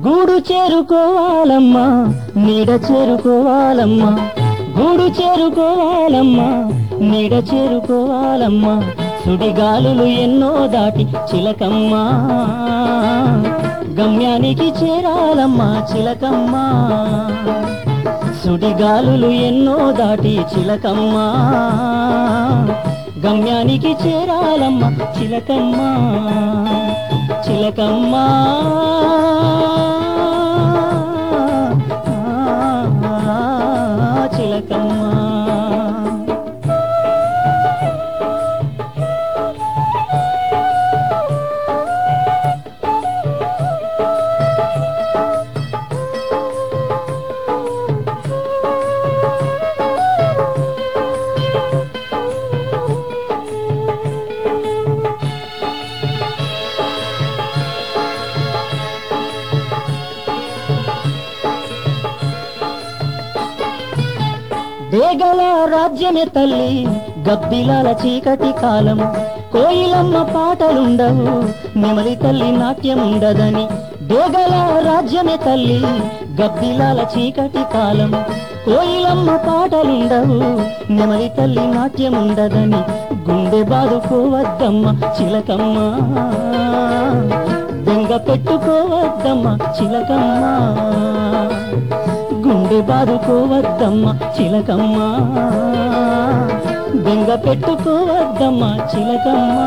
గూడు చేరుకోవాలమ్మా నీడ చేరుకోవాలమ్మా గూడు చేరుకోవాలమ్మా నీడ చేరుకోవాలమ్మా సుడిగాలులు ఎన్నో దాటి చిలకమ్మా గమ్యానికి చేరాలమ్మా చిలకమ్మా సుడిగాలులు ఎన్నో దాటి చిలకమ్మా గమ్యానికి చేరాలమ్మా చిలకమ్మా చిలకమ్మా చిలకమ్మా దేగల రాజ్యమే తల్లి గబ్బిలాల చీకటి కాలం కోయిలమ్మ పాటలుండవు నెమలి తల్లి నాట్యముండదని దేగల రాజ్యమే తల్లి గబ్బిలాల చీకటి కాలం కోయిలమ్మ పాటలుండవు నెమలి తల్లి నాట్యముండదని గుండె బాదుకోవద్దమ్మ చిలకమ్మ బెంగ పెట్టుకోవద్దమ్మ చిలకమ్మ గుండె బాదుకోవద్దమ్మ చిలకమ్మ బెంగ పెట్టుకోవద్దమ్మ చిలకమ్మ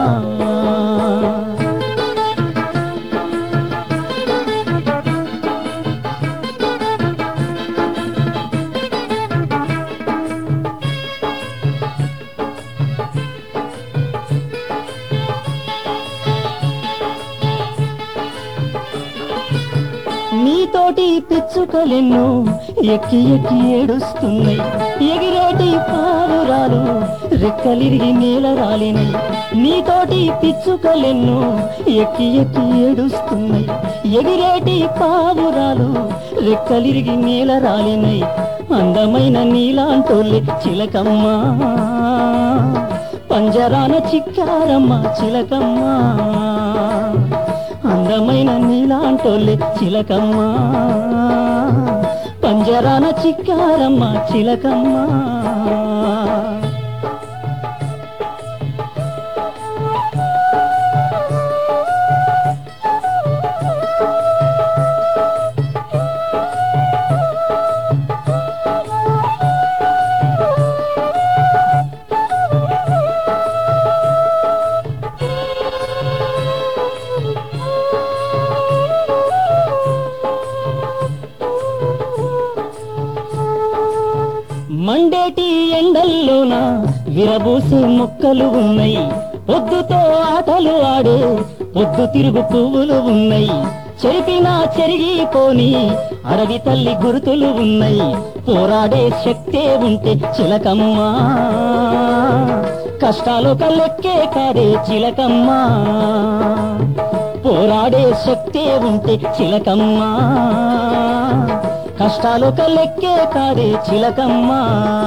నీతోటి పిచ్చుకలెన్నో ఎక్కి ఎక్కి ఏడుస్తున్నాయి ఎగిరేటి పావురాలు రెక్కలిరిగి నేల రాలినాయి నీతోటి పిచ్చుకలెన్నో ఎక్కి ఎక్కి ఏడుస్తున్నాయి ఎగిరేటి పావురాలు రెక్కలిరిగి నేల రాలినాయి అందమైన నీలాంటోళ్ళే చిలకమ్మ పంజరాన చిక్కారమ్మ చిలకమ్మ అందమైన నీలాంటోళ్ళే చిలకమ్మ పంజరాన చిక్కారమ్మ చిలకమ్మ మండేటి ఎండల్లోన విరబూసే మొక్కలు ఉన్నాయి పొద్దుతో ఆటలు ఆడే పొద్దు తిరుగు పువ్వులు ఉన్నాయి చెరిపినా చెరిగిపోని అడవి తల్లి గుర్తులు ఉన్నాయి పోరాడే శక్తే ఉంటే చిలకమ్మా కష్టాలు కల్లెక్కే కాదే చిలకమ్మా పోరాడే శక్తే ఉంటే చిలకమ్మా కష్టాలు కల్లెక్కే కాదే చిలకమ్మా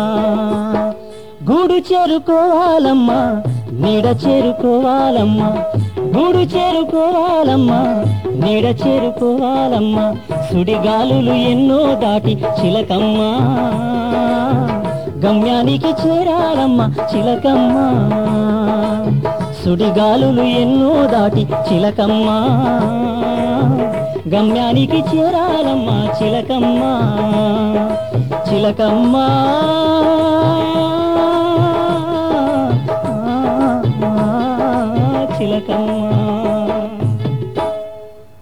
గూడు చేరుకోవాలమ్మా నీడ చేరుకోవాలమ్మా గూడు చేరుకోవాలమ్మా నీడ చేరుకోవాలమ్మా సుడిగాలులు ఎన్నో దాటి చిలకమ్మా గమ్యానికి చేరాలమ్మా చిలకమ్మా సుడిగాలులు ఎన్నో దాటి చిలకమ్మా గమ్యానికి చేరాలమ్మా చిలకమ్మా చిలకమ్మా